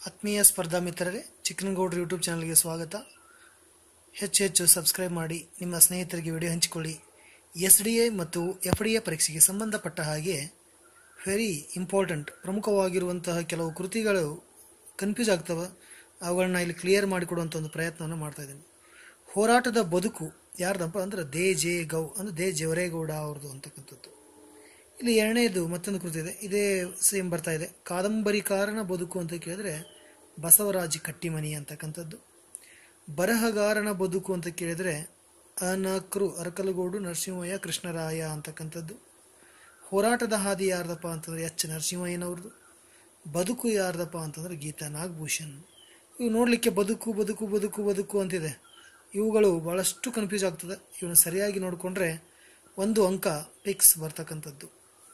ಆತ್ಮೀಯ ಸ್ಪರ್ಧಾ ಮಿತ್ರರೇ ಚಿಕ್ಕನಗೌಡ್ರ ಯೂಟ್ಯೂಬ್ ಚಾನಲ್ಗೆ ಸ್ವಾಗತ ಹೆಚ್ಚು ಹೆಚ್ಚು ಸಬ್ಸ್ಕ್ರೈಬ್ ಮಾಡಿ ನಿಮ್ಮ ಸ್ನೇಹಿತರಿಗೆ ವಿಡಿಯೋ ಹಂಚಿಕೊಳ್ಳಿ ಎಸ್ ಡಿ ಎ ಮತ್ತು ಎಫ್ ಡಿ ಎ ಪರೀಕ್ಷೆಗೆ ಸಂಬಂಧಪಟ್ಟ ಹಾಗೆ ವೆರಿ ಇಂಪಾರ್ಟೆಂಟ್ ಪ್ರಮುಖವಾಗಿರುವಂತಹ ಕೆಲವು ಕೃತಿಗಳು ಕನ್ಫ್ಯೂಸ್ ಆಗ್ತವೆ ಅವುಗಳನ್ನ ಇಲ್ಲಿ ಕ್ಲಿಯರ್ ಮಾಡಿಕೊಡುವಂಥ ಒಂದು ಪ್ರಯತ್ನವನ್ನು ಮಾಡ್ತಾ ಇದ್ದೀನಿ ಹೋರಾಟದ ಬದುಕು ಯಾರ್ದಪ್ಪ ಅಂದ್ರೆ ದೇ ಜೆ ಗೌ ಅಂದ್ರೆ ದೇ ಜವರೇಗೌಡ ಅವ್ರದ್ದು ಅಂತಕ್ಕಂಥದ್ದು ಇಲ್ಲಿ ಎರಡನೇದು ಮತ್ತೊಂದು ಕೃತಿ ಇದೆ ಇದೇ ಸೇಮ್ ಬರ್ತಾ ಇದೆ ಕಾದಂಬರಿಕಾರನ ಬದುಕು ಅಂತ ಕೇಳಿದ್ರೆ ಬಸವರಾಜ ಕಟ್ಟಿಮನಿ ಅಂತಕ್ಕಂಥದ್ದು ಬರಹಗಾರನ ಬದುಕು ಅಂತ ಕೇಳಿದ್ರೆ ಅನಕೃ ಅರಕಲಗೌಡು ನರಸಿಂಹಯ್ಯ ಕೃಷ್ಣರಾಯ ಅಂತಕ್ಕಂಥದ್ದು ಹೋರಾಟದ ಹಾದಿ ಯಾರ್ದಪ್ಪ ಅಂತಂದ್ರೆ ಎಚ್ ನರಸಿಂಹಯ್ಯನವ್ರದ್ದು ಬದುಕು ಯಾರ್ದಪ್ಪ ಅಂತಂದ್ರೆ ಗೀತಾ ನಾಗಭೂಷಣ್ ಇವು ನೋಡಲಿಕ್ಕೆ ಬದುಕು ಬದುಕು ಬದುಕು ಬದುಕು ಅಂತಿದೆ ಇವುಗಳು ಭಾಳಷ್ಟು ಕನ್ಫ್ಯೂಸ್ ಆಗ್ತದೆ ಇವನು ಸರಿಯಾಗಿ ನೋಡಿಕೊಂಡ್ರೆ ಒಂದು ಅಂಕ ಪಿಕ್ಸ್ ಬರ್ತಕ್ಕಂಥದ್ದು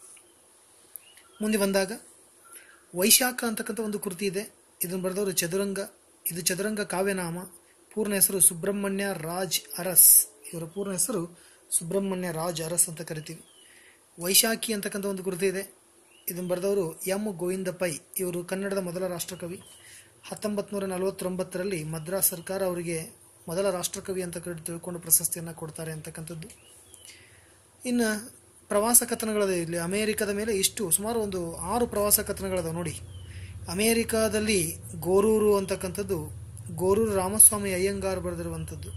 ಮುಂದೆ ಬಂದಾಗ ವೈಶಾಖ ಅಂತಕ್ಕಂಥ ಒಂದು ಕೃತಿ ಇದೆ ಇದನ್ನು ಬರೆದವರು ಚದುರಂಗ ಇದು ಚದುರಂಗ ಕಾವ್ಯನಾಮ ಪೂರ್ಣ ಹೆಸರು ಸುಬ್ರಹ್ಮಣ್ಯ ರಾಜ್ ಅರಸ್ ಇವರ ಪೂರ್ಣ ಹೆಸರು ಸುಬ್ರಹ್ಮಣ್ಯ ರಾಜ್ ಅರಸ್ ಅಂತ ಕರಿತೀವಿ ವೈಶಾಖಿ ಅಂತಕ್ಕಂಥ ಒಂದು ಕೃತಿ ಇದೆ ಇದನ್ನು ಬರೆದವರು ಎಂ ಗೋವಿಂದ ಪೈ ಇವರು ಕನ್ನಡದ ಮೊದಲ ರಾಷ್ಟ್ರಕವಿ ಹತ್ತೊಂಬತ್ತು ನೂರ ನಲವತ್ತೊಂಬತ್ತರಲ್ಲಿ ಮದ್ರಾಸ್ ಸರ್ಕಾರ ಅವರಿಗೆ ಮೊದಲ ರಾಷ್ಟ್ರಕವಿ ಅಂತ ಕರೆ ತಿಳ್ಕೊಂಡು ಪ್ರಶಸ್ತಿಯನ್ನು ಕೊಡ್ತಾರೆ ಅಂತಕ್ಕಂಥದ್ದು ಇನ್ನು ಪ್ರವಾಸ ಕಥನಗಳದ ಇಲ್ಲಿ ಅಮೇರಿಕದ ಮೇಲೆ ಇಷ್ಟು ಸುಮಾರು ಒಂದು ಆರು ಪ್ರವಾಸ ಕಥನಗಳದ ನೋಡಿ ಅಮೇರಿಕಾದಲ್ಲಿ ಗೋರೂರು ಅಂತಕ್ಕಂಥದ್ದು ಗೋರೂರು ರಾಮಸ್ವಾಮಿ ಅಯ್ಯಂಗಾರ್ ಬರೆದಿರುವಂಥದ್ದು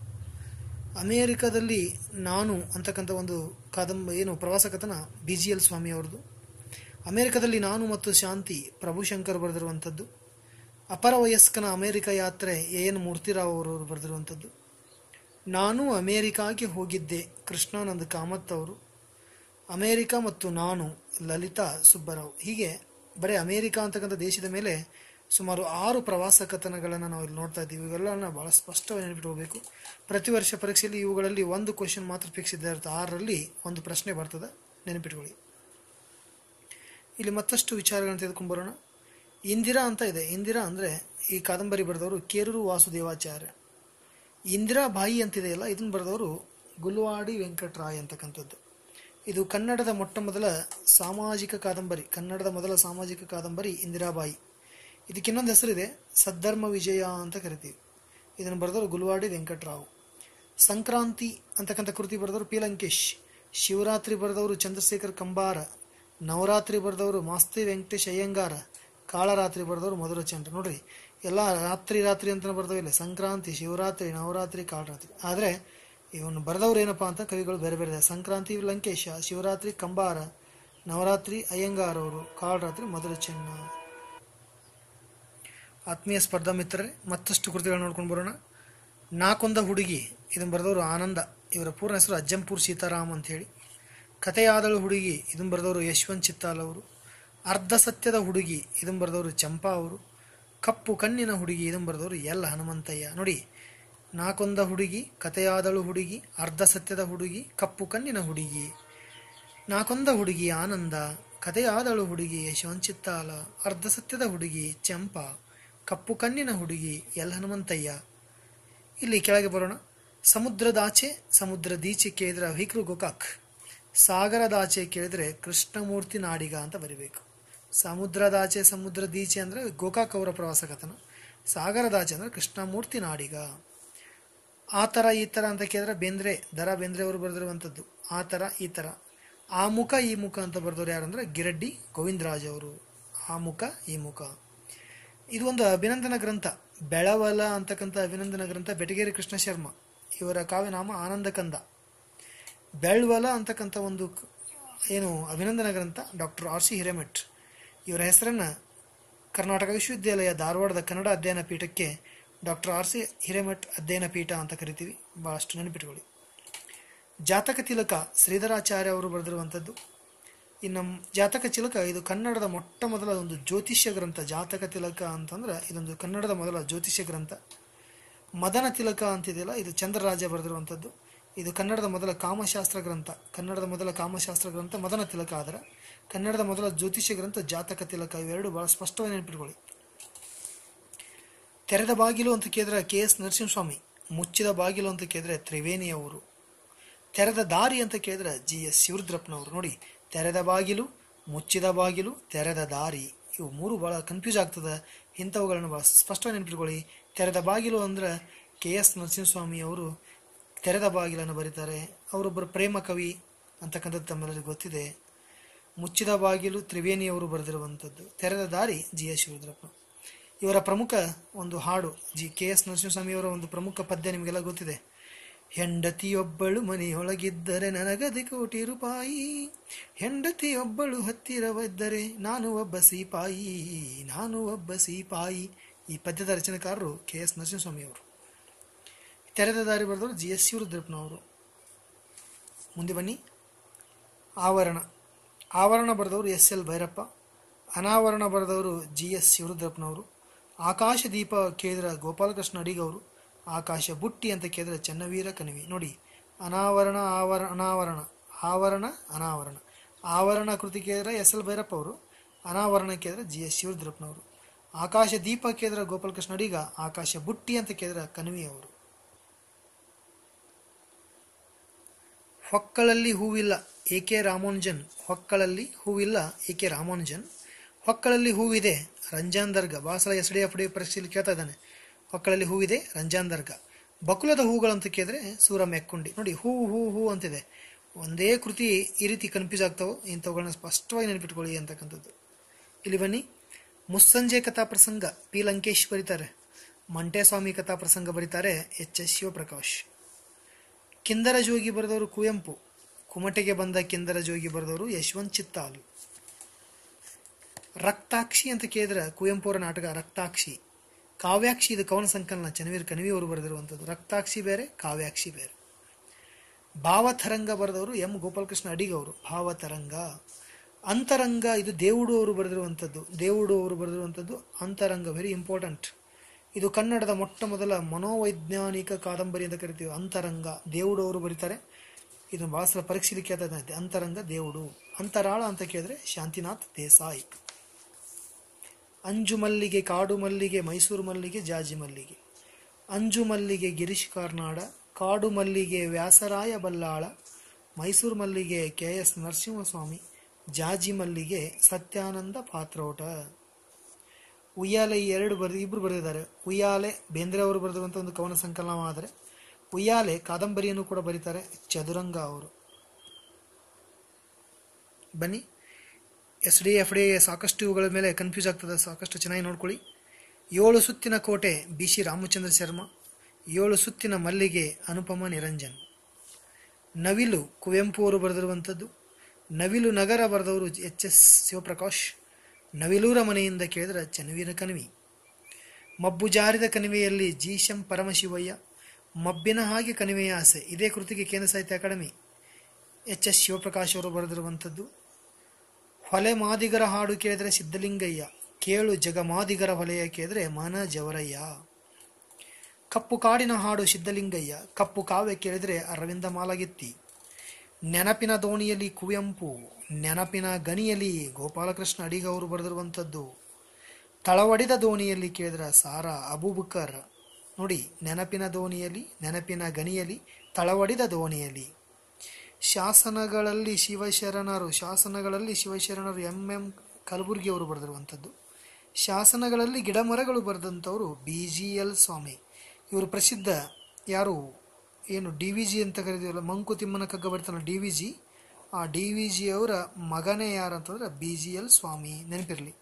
ಅಮೇರಿಕಾದಲ್ಲಿ ನಾನು ಅಂತಕ್ಕಂಥ ಒಂದು ಕಾದಂಬ ಏನು ಪ್ರವಾಸ ಕಥನ ಬಿ ಜಿ ಎಲ್ ಸ್ವಾಮಿ ಅವ್ರದ್ದು ಅಮೇರಿಕಾದಲ್ಲಿ ನಾನು ಮತ್ತು ಶಾಂತಿ ಪ್ರಭುಶಂಕರ್ ಬರೆದಿರುವಂಥದ್ದು ಅಪರ ವಯಸ್ಕನ ಅಮೇರಿಕ ಯಾತ್ರೆ ಎ ಎನ್ ಮೂರ್ತಿರಾವ್ ಅವರು ಬರೆದಿರುವಂಥದ್ದು ನಾನು ಅಮೇರಿಕಾಗೆ ಹೋಗಿದ್ದೆ ಕೃಷ್ಣಾನಂದ ಕಾಮತ್ ಅವರು ಅಮೇರಿಕ ಮತ್ತು ನಾನು ಲಲಿತಾ ಸುಬ್ಬರಾವ್ ಹೀಗೆ ಬರೀ ಅಮೇರಿಕಾ ಅಂತಕ್ಕಂಥ ದೇಶದ ಮೇಲೆ ಸುಮಾರು ಆರು ಪ್ರವಾಸ ಕಥನಗಳನ್ನು ನಾವು ಇಲ್ಲಿ ನೋಡ್ತಾ ಇದ್ದೀವಿ ಇವೆಲ್ಲನ ಭಾಳ ಸ್ಪಷ್ಟವಾಗಿ ನೆನಪಿಟ್ಕೋಬೇಕು ಪ್ರತಿ ವರ್ಷ ಪರೀಕ್ಷೆಯಲ್ಲಿ ಇವುಗಳಲ್ಲಿ ಒಂದು ಕ್ವಶನ್ ಮಾತ್ರ ಫಿಕ್ಸ್ ಇದ್ದೇ ಇರುತ್ತೆ ಆರರಲ್ಲಿ ಒಂದು ಪ್ರಶ್ನೆ ಬರ್ತದೆ ನೆನಪಿಟ್ಕೊಳ್ಳಿ ಇಲ್ಲಿ ಮತ್ತಷ್ಟು ವಿಚಾರಗಳನ್ನು ತೆಗೆದುಕೊಂಡ್ಬರೋಣ ಇಂದಿರಾ ಅಂತ ಇದೆ ಇಂದಿರಾ ಅಂದರೆ ಈ ಕಾದಂಬರಿ ಬರೆದವರು ಕೇರೂರು ವಾಸುದೇವಾಚಾರ್ಯ ಇಂದಿರಾ ಬಾಯಿ ಅಂತಿದೆಯಲ್ಲ ಇದನ್ನು ಬರೆದವರು ಗುಲ್ವಾಡಿ ವೆಂಕಟರಾಯ್ ಅಂತಕ್ಕಂಥದ್ದು ಇದು ಕನ್ನಡದ ಮೊಟ್ಟ ಮೊದಲ ಸಾಮಾಜಿಕ ಕಾದಂಬರಿ ಕನ್ನಡದ ಮೊದಲ ಸಾಮಾಜಿಕ ಕಾದಂಬರಿ ಇಂದಿರಾಬಾಯಿ ಇದಕ್ಕೆ ಇನ್ನೊಂದು ಹೆಸರಿದೆ ಸದ್ಧರ್ಮ ವಿಜಯ ಅಂತ ಕರಿತೀವಿ ಇದನ್ನು ಬರೆದವರು ಗುಲ್ವಾಡಿ ವೆಂಕಟರಾವ್ ಸಂಕ್ರಾಂತಿ ಅಂತಕ್ಕಂಥ ಕೃತಿ ಬರೆದವರು ಪಿ ಲಂಕೇಶ್ ಶಿವರಾತ್ರಿ ಬರೆದವರು ಚಂದ್ರಶೇಖರ್ ಕಂಬಾರ ನವರಾತ್ರಿ ಬರೆದವರು ಮಾಸ್ತಿ ವೆಂಕಟೇಶ್ ಅಯ್ಯಂಗಾರ ಕಾಳರಾತ್ರಿ ಬರೆದವರು ಮಧುರಚಂದ್ರ ನೋಡ್ರಿ ಎಲ್ಲ ರಾತ್ರಿ ರಾತ್ರಿ ಅಂತ ಬರ್ದವಿಲ್ಲ ಸಂಕ್ರಾಂತಿ ಶಿವರಾತ್ರಿ ನವರಾತ್ರಿ ಕಾಳರಾತ್ರಿ ಆದರೆ ಇವನು ಬರೆದವ್ರು ಏನಪ್ಪಾ ಅಂತ ಕವಿಗಳು ಬೇರೆ ಬೇರೆ ಇದೆ ಸಂಕ್ರಾಂತಿ ಲಂಕೇಶ ಶಿವರಾತ್ರಿ ಕಂಬಾರ ನವರಾತ್ರಿ ಅಯ್ಯಂಗಾರ್ ಅವರು ಕಾಳರಾತ್ರಿ ಮಧುರ ಚೆನ್ನ ಆತ್ಮೀಯ ಸ್ಪರ್ಧಾ ಮಿತ್ರರೇ ಮತ್ತಷ್ಟು ಕೃತಿಗಳು ನೋಡ್ಕೊಂಡು ಬರೋಣ ನಾಕೊಂದ ಹುಡುಗಿ ಇದನ್ನು ಬರೆದವರು ಆನಂದ ಇವರ ಪೂರ್ಣ ಹೆಸರು ಅಜ್ಜಂಪುರ್ ಸೀತಾರಾಮ್ ಅಂತ ಹೇಳಿ ಕಥೆಯಾದಳು ಹುಡುಗಿ ಇದನ್ನು ಬರೆದವರು ಯಶವಂತ್ ಚಿತ್ತಾಲ್ ಅವರು ಅರ್ಧ ಸತ್ಯದ ಹುಡುಗಿ ಇದನ್ನು ಬರೆದವರು ಚಂಪಾ ಅವರು ಕಪ್ಪು ಕಣ್ಣಿನ ಹುಡುಗಿ ಇದನ್ನು ಬರೆದವರು ಎಲ್ ಹನುಮಂತಯ್ಯ ನೋಡಿ ನಾಕೊಂದ ಹುಡುಗಿ ಕಥೆಯಾದಳು ಹುಡುಗಿ ಅರ್ಧ ಸತ್ಯದ ಹುಡುಗಿ ಕಪ್ಪು ಕಣ್ಣಿನ ಹುಡುಗಿ ನಾಕೊಂದ ಹುಡುಗಿ ಆನಂದ ಕಥೆಯಾದಳು ಹುಡುಗಿ ಯಶವಂತ್ ಚಿತ್ತಾಲ ಅರ್ಧ ಸತ್ಯದ ಹುಡುಗಿ ಚಂಪಾ ಕಪ್ಪು ಕಣ್ಣಿನ ಹುಡುಗಿ ಎಲ್ ಹನುಮಂತಯ್ಯ ಇಲ್ಲಿ ಕೆಳಗೆ ಬರೋಣ ಸಮುದ್ರದಾಚೆ ಸಮುದ್ರದೀಚೆ ಕೇಳಿದ್ರೆ ವಿಕ್ರು ಗೋಕಾಕ್ ಸಾಗರದಾಚೆ ಕೇಳಿದ್ರೆ ಕೃಷ್ಣಮೂರ್ತಿ ನಾಡಿಗ ಅಂತ ಬರಿಬೇಕು ಸಮುದ್ರದಾಚೆ ಸಮುದ್ರದೀಚೆ ಅಂದರೆ ಗೋಕಾಕ್ ಅವರ ಪ್ರವಾಸ ಕಥನ ಸಾಗರದಾಚೆ ಅಂದರೆ ಕೃಷ್ಣಮೂರ್ತಿ ನಾಡಿಗ ಆ ಥರ ಈ ಥರ ಅಂತ ಕೇಳಿದ್ರೆ ಬೇಂದ್ರೆ ದರ ಬೇಂದ್ರೆ ಅವರು ಬರೆದಿರುವಂಥದ್ದು ಆ ಥರ ಈ ಥರ ಆ ಮುಖ ಈ ಮುಖ ಅಂತ ಬರೆದವ್ರು ಯಾರಂದ್ರೆ ಗಿರಡ್ಡಿ ಗೋವಿಂದರಾಜ್ ಅವರು ಆ ಮುಖ ಈ ಮುಖ ಇದು ಒಂದು ಅಭಿನಂದನ ಗ್ರಂಥ ಬೆಳವಲ ಅಂತಕ್ಕಂಥ ಅಭಿನಂದನ ಗ್ರಂಥ ಬೆಟಗೇರಿ ಕೃಷ್ಣ ಶರ್ಮಾ ಇವರ ಕಾವ್ಯನಾಮ ಆನಂದ ಕಂದ ಬೆಳ್ವಲ ಅಂತಕ್ಕಂಥ ಒಂದು ಏನು ಅಭಿನಂದನ ಗ್ರಂಥ ಡಾಕ್ಟರ್ ಆರ್ ಸಿ ಹಿರೇಮಠ್ ಇವರ ಹೆಸರನ್ನು ಕರ್ನಾಟಕ ವಿಶ್ವವಿದ್ಯಾಲಯ ಧಾರವಾಡದ ಕನ್ನಡ ಅಧ್ಯಯನ ಪೀಠಕ್ಕೆ ಡಾಕ್ಟರ್ ಆರ್ ಸಿ ಹಿರೇಮಠ್ ಅಧ್ಯಯನ ಪೀಠ ಅಂತ ಕರಿತೀವಿ ಭಾಳಷ್ಟು ನೆನಪಿಟ್ಕೊಳ್ಳಿ ಜಾತಕ ತಿಲಕ ಶ್ರೀಧರಾಚಾರ್ಯ ಅವರು ಬರೆದಿರುವಂಥದ್ದು ಇನ್ನು ಜಾತಕ ತಿಲಕ ಇದು ಕನ್ನಡದ ಮೊಟ್ಟ ಮೊದಲ ಒಂದು ಜ್ಯೋತಿಷ್ಯ ಗ್ರಂಥ ಜಾತಕ ತಿಲಕ ಅಂತಂದ್ರೆ ಇದೊಂದು ಕನ್ನಡದ ಮೊದಲ ಜ್ಯೋತಿಷ್ಯ ಗ್ರಂಥ ಮದನ ತಿಲಕ ಅಂತಿದೆಯಲ್ಲ ಇದು ಚಂದ್ರರಾಜ ಬರೆದಿರುವಂಥದ್ದು ಇದು ಕನ್ನಡದ ಮೊದಲ ಕಾಮಶಾಸ್ತ್ರ ಗ್ರಂಥ ಕನ್ನಡದ ಮೊದಲ ಕಾಮಶಾಸ್ತ್ರ ಗ್ರಂಥ ಮದನ ತಿಲಕ ಆದರೆ ಕನ್ನಡದ ಮೊದಲ ಜ್ಯೋತಿಷ್ಯ ಗ್ರಂಥ ಜಾತಕ ತಿಲಕ ಇವೆರಡು ಬಹಳ ಸ್ಪಷ್ಟವಾಗಿ ನೆನಪಿಟ್ಕೊಳ್ಳಿ ತೆರೆದ ಬಾಗಿಲು ಅಂತ ಕೇಳಿದ್ರೆ ಕೆ ಎಸ್ ನರಸಿಂಹಸ್ವಾಮಿ ಮುಚ್ಚಿದ ಬಾಗಿಲು ಅಂತ ಕೇಳಿದ್ರೆ ತ್ರಿವೇಣಿ ಅವರು ತೆರೆದ ದಾರಿ ಅಂತ ಕೇಳಿದ್ರೆ ಜಿ ಎಸ್ ಶಿವರುದ್ರಪ್ಪನವರು ನೋಡಿ ತೆರೆದ ಬಾಗಿಲು ಮುಚ್ಚಿದ ಬಾಗಿಲು ತೆರೆದ ದಾರಿ ಇವು ಮೂರು ಭಾಳ ಕನ್ಫ್ಯೂಸ್ ಆಗ್ತದೆ ಇಂಥವುಗಳನ್ನು ಭಾಳ ಸ್ಪಷ್ಟವಾಗಿ ನೆನಪಿಟ್ಕೊಳ್ಳಿ ತೆರೆದ ಬಾಗಿಲು ಅಂದ್ರೆ ಕೆ ಎಸ್ ನರಸಿಂಹಸ್ವಾಮಿ ಅವರು ತೆರೆದ ಬಾಗಿಲನ್ನು ಬರೀತಾರೆ ಅವರೊಬ್ಬರು ಪ್ರೇಮ ಕವಿ ಅಂತಕ್ಕಂಥದ್ದು ತಮ್ಮೆಲ್ಲರಿಗೂ ಗೊತ್ತಿದೆ ಮುಚ್ಚಿದ ಬಾಗಿಲು ತ್ರಿವೇಣಿಯವರು ಬರೆದಿರುವಂಥದ್ದು ತೆರೆದ ದಾರಿ ಜಿ ಎಸ್ ಶಿವರುದ್ರಪ್ಪ ಇವರ ಪ್ರಮುಖ ಒಂದು ಹಾಡು ಜಿ ಕೆ ಎಸ್ ನರಸಿಂಹಸ್ವಾಮಿಯವರ ಒಂದು ಪ್ರಮುಖ ಪದ್ಯ ನಿಮಗೆಲ್ಲ ಗೊತ್ತಿದೆ ಹೆಂಡತಿಯೊಬ್ಬಳು ಮನೆಯೊಳಗಿದ್ದರೆ ನನಗದೆ ಕೋಟಿ ರೂಪಾಯಿ ಹೆಂಡತಿಯೊಬ್ಬಳು ಹತ್ತಿರವಿದ್ದರೆ ನಾನು ಒಬ್ಬ ಸಿಪಾಯಿ ನಾನು ಒಬ್ಬ ಸಿಪಾಯಿ ಈ ಪದ್ಯದ ರಚನೆಕಾರರು ಕೆ ಎಸ್ ನರಸಿಂಹಸ್ವಾಮಿಯವರು ತೆರೆದ ದಾರಿ ಬರೆದವರು ಜಿ ಎಸ್ ಶಿವರುದ್ರಪ್ಪನವರು ಮುಂದೆ ಬನ್ನಿ ಆವರಣ ಆವರಣ ಬರೆದವರು ಎಸ್ ಎಲ್ ಭೈರಪ್ಪ ಅನಾವರಣ ಬರೆದವರು ಜಿ ಎಸ್ ಶಿವರುದ್ರಪ್ಪನವರು ಆಕಾಶ ದೀಪ ಕೇಳಿದ್ರ ಗೋಪಾಲಕೃಷ್ಣ ಅಡಿಗವರು ಆಕಾಶ ಬುಟ್ಟಿ ಅಂತ ಕೇಳಿದ್ರೆ ಚನ್ನವೀರ ಕಣಿವಿ ನೋಡಿ ಅನಾವರಣ ಆವರಣ ಅನಾವರಣ ಆವರಣ ಅನಾವರಣ ಆವರಣ ಕೃತಿ ಕೇಳಿದ್ರೆ ಎಸ್ ಎಲ್ ಭೈರಪ್ಪ ಅವರು ಅನಾವರಣ ಕೇಳಿದ್ರೆ ಜಿ ಎಸ್ ಶಿವರುದ್ರಪ್ಪನವರು ಆಕಾಶ ದೀಪ ಕೇಳಿದ್ರೆ ಗೋಪಾಲಕೃಷ್ಣ ಅಡಿಗ ಆಕಾಶ ಬುಟ್ಟಿ ಅಂತ ಕೇಳಿದ್ರೆ ಕಣಿವಿ ಅವರು ಹೊಕ್ಕಳಲ್ಲಿ ಹೂವಿಲ್ಲ ಏಕೆ ರಾಮಾನುಜನ್ ಹೊಕ್ಕಳಲ್ಲಿ ಹೂವಿಲ್ಲ ಏಕೆ ರಾಮಾನುಜನ್ ಹೊಕ್ಕಳಲ್ಲಿ ಹೂವಿದೆ ರಂಜಾನ್ ದರ್ಗ ಬಾಸಲ ಎಸ್ ಡಿ ಎಫ್ ಡಿ ಪರೀಕ್ಷೆಯಲ್ಲಿ ಕೇಳ್ತಾ ಇದ್ದಾನೆ ಹೊಕ್ಕಳಲ್ಲಿ ಹೂವಿದೆ ರಂಜಾನ್ ದರ್ಗ ಬಕುಲದ ಹೂಗಳಂತ ಕೇಳಿದ್ರೆ ಸೂರ ಮೆಕ್ಕುಂಡಿ ನೋಡಿ ಹೂ ಹೂ ಹೂ ಅಂತಿದೆ ಒಂದೇ ಕೃತಿ ಈ ರೀತಿ ಕನ್ಫ್ಯೂಸ್ ಆಗ್ತಾವೆ ಇಂಥವುಗಳನ್ನ ಸ್ಪಷ್ಟವಾಗಿ ನೆನಪಿಟ್ಕೊಳ್ಳಿ ಅಂತಕ್ಕಂಥದ್ದು ಇಲ್ಲಿ ಬನ್ನಿ ಮುಸ್ಸಂಜೆ ಕಥಾ ಪ್ರಸಂಗ ಪಿ ಲಂಕೇಶ್ ಬರೀತಾರೆ ಮಂಟೇಸ್ವಾಮಿ ಕಥಾ ಪ್ರಸಂಗ ಬರೀತಾರೆ ಎಚ್ ಎಸ್ ಶಿವಪ್ರಕಾಶ್ ಕಿಂದರ ಜೋಗಿ ಬರೆದವರು ಕುವೆಂಪು ಕುಮಟೆಗೆ ಬಂದ ಕಿಂದರ ಜೋಗಿ ಬರೆದವರು ಯಶವಂತ್ ಚಿತ್ತಾಲು ರಕ್ತಾಕ್ಷಿ ಅಂತ ಕೇಳಿದ್ರೆ ಕುವೆಂಪು ಅವರ ನಾಟಕ ರಕ್ತಾಕ್ಷಿ ಕಾವ್ಯಾಕ್ಷಿ ಇದು ಕವನ ಸಂಕಲನ ಚನ್ನವೀರ್ ಕಣಿವಿ ಅವರು ಬರೆದಿರುವಂಥದ್ದು ರಕ್ತಾಕ್ಷಿ ಬೇರೆ ಕಾವ್ಯಾಕ್ಷಿ ಬೇರೆ ಭಾವತರಂಗ ಬರೆದವರು ಎಂ ಗೋಪಾಲಕೃಷ್ಣ ಅಡಿಗ ಅವರು ಭಾವತರಂಗ ಅಂತರಂಗ ಇದು ದೇವುಡು ಅವರು ಬರೆದಿರುವಂಥದ್ದು ದೇವುಡು ಅವರು ಬರೆದಿರುವಂಥದ್ದು ಅಂತರಂಗ ವೆರಿ ಇಂಪಾರ್ಟೆಂಟ್ ಇದು ಕನ್ನಡದ ಮೊಟ್ಟ ಮೊದಲ ಮನೋವೈಜ್ಞಾನಿಕ ಕಾದಂಬರಿ ಅಂತ ಕರಿತೀವಿ ಅಂತರಂಗ ದೇವುಡು ಅವರು ಬರೀತಾರೆ ಇದು ಬಹಳ ಸಲ ಪರೀಕ್ಷೆಲಿ ಕೇಳ್ತಾ ಇದ್ದಂತೆ ಅಂತರಂಗ ದೇವುಡು ಅಂತರಾಳ ಅಂತ ಕೇಳಿದ್ರೆ ಶಾಂತಿನಾಥ್ ದೇಸಾಯಿ ಅಂಜು ಮಲ್ಲಿಗೆ ಕಾಡು ಮಲ್ಲಿಗೆ ಮೈಸೂರು ಮಲ್ಲಿಗೆ ಜಾಜಿ ಮಲ್ಲಿಗೆ ಅಂಜು ಮಲ್ಲಿಗೆ ಗಿರೀಶ್ ಕಾರ್ನಾಡ ಕಾಡು ಮಲ್ಲಿಗೆ ವ್ಯಾಸರಾಯ ಬಲ್ಲಾಳ ಮೈಸೂರು ಮಲ್ಲಿಗೆ ಕೆ ಎಸ್ ನರಸಿಂಹಸ್ವಾಮಿ ಜಾಜಿ ಮಲ್ಲಿಗೆ ಸತ್ಯಾನಂದ ಪಾತ್ರೋಟ ಉಯ್ಯಾಲೆ ಈ ಎರಡು ಬರೆದು ಇಬ್ರು ಬರೆದಿದ್ದಾರೆ ಉಯ್ಯಾಲೆ ಬೇಂದ್ರೆ ಅವರು ಬರೆದಿರುವಂಥ ಒಂದು ಕವನ ಸಂಕಲನವಾದರೆ ಉಯ್ಯಾಲೆ ಕಾದಂಬರಿಯನ್ನು ಕೂಡ ಬರೀತಾರೆ ಚದುರಂಗ ಅವರು ಬನ್ನಿ ಎಸ್ ಡಿ ಎಫ್ ಡಿ ಸಾಕಷ್ಟು ಇವುಗಳ ಮೇಲೆ ಕನ್ಫ್ಯೂಸ್ ಆಗ್ತದೆ ಸಾಕಷ್ಟು ಚೆನ್ನಾಗಿ ನೋಡ್ಕೊಳ್ಳಿ ಏಳು ಸುತ್ತಿನ ಕೋಟೆ ಬಿ ಸಿ ರಾಮಚಂದ್ರ ಶರ್ಮಾ ಏಳು ಸುತ್ತಿನ ಮಲ್ಲಿಗೆ ಅನುಪಮ ನಿರಂಜನ್ ನವಿಲು ಕುವೆಂಪು ಅವರು ಬರೆದಿರುವಂಥದ್ದು ನವಿಲು ನಗರ ಬರೆದವರು ಎಚ್ ಎಸ್ ಶಿವಪ್ರಕಾಶ್ ನವಿಲೂರ ಮನೆಯಿಂದ ಕೇಳಿದ್ರೆ ಚನ್ನವೀರ ಕಣಿವಿ ಮಬ್ಬು ಜಾರಿದ ಕಣಿವೆಯಲ್ಲಿ ಜೀಶಂ ಪರಮಶಿವಯ್ಯ ಮಬ್ಬಿನ ಹಾಗೆ ಕಣಿವೆಯ ಆಸೆ ಇದೇ ಕೃತಿಗೆ ಕೇಂದ್ರ ಸಾಹಿತ್ಯ ಅಕಾಡೆಮಿ ಎಚ್ ಎಸ್ ಶಿವಪ್ರಕಾಶ್ ಅವರು ಬರೆದಿರುವಂಥದ್ದು ಹೊಲೆ ಮಾದಿಗರ ಹಾಡು ಕೇಳಿದರೆ ಸಿದ್ಧಲಿಂಗಯ್ಯ ಕೇಳು ಜಗಮಾದಿಗರ ಹೊಲೆಯ ಕೇಳಿದ್ರೆ ಮನ ಜವರಯ್ಯ ಕಪ್ಪು ಕಾಡಿನ ಹಾಡು ಸಿದ್ಧಲಿಂಗಯ್ಯ ಕಪ್ಪು ಕಾವ್ಯ ಕೇಳಿದರೆ ಅರವಿಂದ ಮಾಲಗಿತ್ತಿ ನೆನಪಿನ ದೋಣಿಯಲ್ಲಿ ಕುವೆಂಪು ನೆನಪಿನ ಗಣಿಯಲ್ಲಿ ಗೋಪಾಲಕೃಷ್ಣ ಅಡಿಗ ಅವರು ಬರೆದಿರುವಂಥದ್ದು ತಳವಡಿದ ದೋಣಿಯಲ್ಲಿ ಕೇಳಿದ್ರೆ ಸಾರಾ ಅಬೂಬಕರ್ ನೋಡಿ ನೆನಪಿನ ದೋಣಿಯಲ್ಲಿ ನೆನಪಿನ ಗಣಿಯಲ್ಲಿ ತಳವಡಿದ ದೋಣಿಯಲ್ಲಿ ಶಾಸನಗಳಲ್ಲಿ ಶಿವಶರಣರು ಶಾಸನಗಳಲ್ಲಿ ಶಿವಶರಣರು ಎಂ ಎಂ ಕಲಬುರ್ಗಿ ಅವರು ಬರೆದಿರುವಂಥದ್ದು ಶಾಸನಗಳಲ್ಲಿ ಗಿಡಮರಗಳು ಬರೆದಂಥವರು ಬಿ ಜಿ ಎಲ್ ಸ್ವಾಮಿ ಇವರು ಪ್ರಸಿದ್ಧ ಯಾರು ಏನು ಡಿ ವಿ ಜಿ ಅಂತ ಕರೀತೀವಲ್ಲ ಮಂಕುತಿಮ್ಮನ ಕಗ್ಗ ಬರ್ತಾನಲ್ಲ ಡಿ ವಿ ಜಿ ಆ ಡಿ ವಿ ಜಿ ಅವರ ಮಗನೇ ಯಾರು ಅಂತಂದ್ರೆ ಬಿ ಜಿ ಎಲ್ ಸ್ವಾಮಿ ನೆನಪಿರಲಿ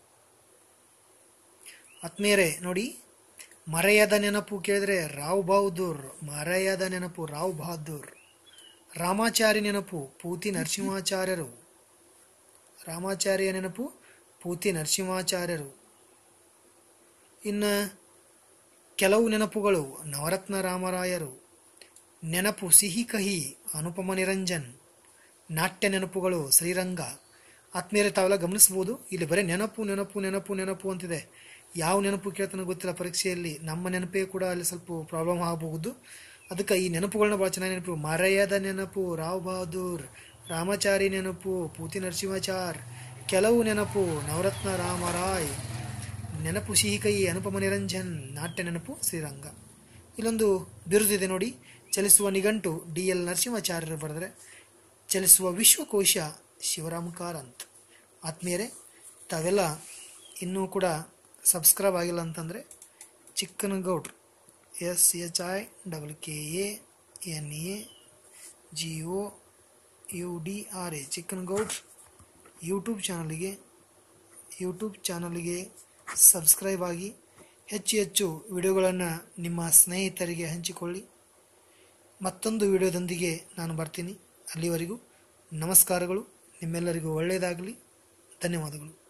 ಆತ್ಮೀಯರೇ ನೋಡಿ ಮರೆಯದ ನೆನಪು ಕೇಳಿದ್ರೆ ರಾವ್ ಬಹದ್ದೂರ್ ಮರೆಯದ ನೆನಪು ರಾವ್ ಬಹದ್ದೂರ್ ರಾಮಾಚಾರಿ ನೆನಪು ಪೂತಿ ನರಸಿಂಹಾಚಾರ್ಯರು ರಾಮಾಚಾರ್ಯ ನೆನಪು ಪೂತಿ ನರಸಿಂಹಾಚಾರ್ಯರು ಇನ್ನು ಕೆಲವು ನೆನಪುಗಳು ನವರತ್ನ ರಾಮರಾಯರು ನೆನಪು ಸಿಹಿ ಕಹಿ ಅನುಪಮ ನಿರಂಜನ್ ನಾಟ್ಯ ನೆನಪುಗಳು ಶ್ರೀರಂಗ ಆತ್ಮೀಯರೇ ತಾವೆಲ್ಲ ಗಮನಿಸ್ಬೋದು ಇಲ್ಲಿ ಬರೀ ನೆನಪು ನೆನಪು ನೆನಪು ನೆನಪು ಅಂತಿದೆ ಯಾವ ನೆನಪು ಕೇಳ್ತಾನೆ ಗೊತ್ತಿಲ್ಲ ಪರೀಕ್ಷೆಯಲ್ಲಿ ನಮ್ಮ ನೆನಪೇ ಕೂಡ ಅಲ್ಲಿ ಸ್ವಲ್ಪ ಪ್ರಾಬ್ಲಮ್ ಆಗಬಹುದು ಅದಕ್ಕೆ ಈ ನೆನಪುಗಳನ್ನ ಭಾಳ ಚೆನ್ನಾಗಿ ನೆನಪು ಮರೆಯದ ನೆನಪು ರಾವ್ ಬಹದ್ದೂರ್ ರಾಮಾಚಾರಿ ನೆನಪು ಪೂತಿ ನರಸಿಂಹಾಚಾರ್ ಕೆಲವು ನೆನಪು ನವರತ್ನ ರಾಮರಾಯ್ ನೆನಪು ಸಿಹಿ ಕೈ ಅನುಪಮ ನಿರಂಜನ್ ನಾಟ್ಯ ನೆನಪು ಶ್ರೀರಂಗ ಇಲ್ಲೊಂದು ಬಿರುದಿದೆ ನೋಡಿ ಚಲಿಸುವ ನಿಘಂಟು ಡಿ ಎಲ್ ನರಸಿಂಹಾಚಾರ್ಯರು ಬರೆದರೆ ಚಲಿಸುವ ವಿಶ್ವಕೋಶ ಶಿವರಾಮ್ ಕಾರಂತ್ ಆತ್ಮೀಯರೇ ತಾವೆಲ್ಲ ಇನ್ನೂ ಕೂಡ ಸಬ್ಸ್ಕ್ರೈಬ್ ಆಗಿಲ್ಲ ಅಂತಂದರೆ Chikkanagowdru S H I double K A N A G O U D R A Chikkanagowdru YouTube ಚಾನಲ್ಗೆ ಯೂಟ್ಯೂಬ್ ಚಾನಲ್ಗೆ ಸಬ್ಸ್ಕ್ರೈಬ್ ಆಗಿ ಹೆಚ್ಚು ಹೆಚ್ಚು ವಿಡಿಯೋಗಳನ್ನು ನಿಮ್ಮ ಸ್ನೇಹಿತರಿಗೆ ಹಂಚಿಕೊಳ್ಳಿ ಮತ್ತೊಂದು ವಿಡಿಯೋದೊಂದಿಗೆ ನಾನು ಬರ್ತೀನಿ ಅಲ್ಲಿವರೆಗೂ ನಮಸ್ಕಾರಗಳು ನಿಮ್ಮೆಲ್ಲರಿಗೂ ಒಳ್ಳೆಯದಾಗಲಿ ಧನ್ಯವಾದಗಳು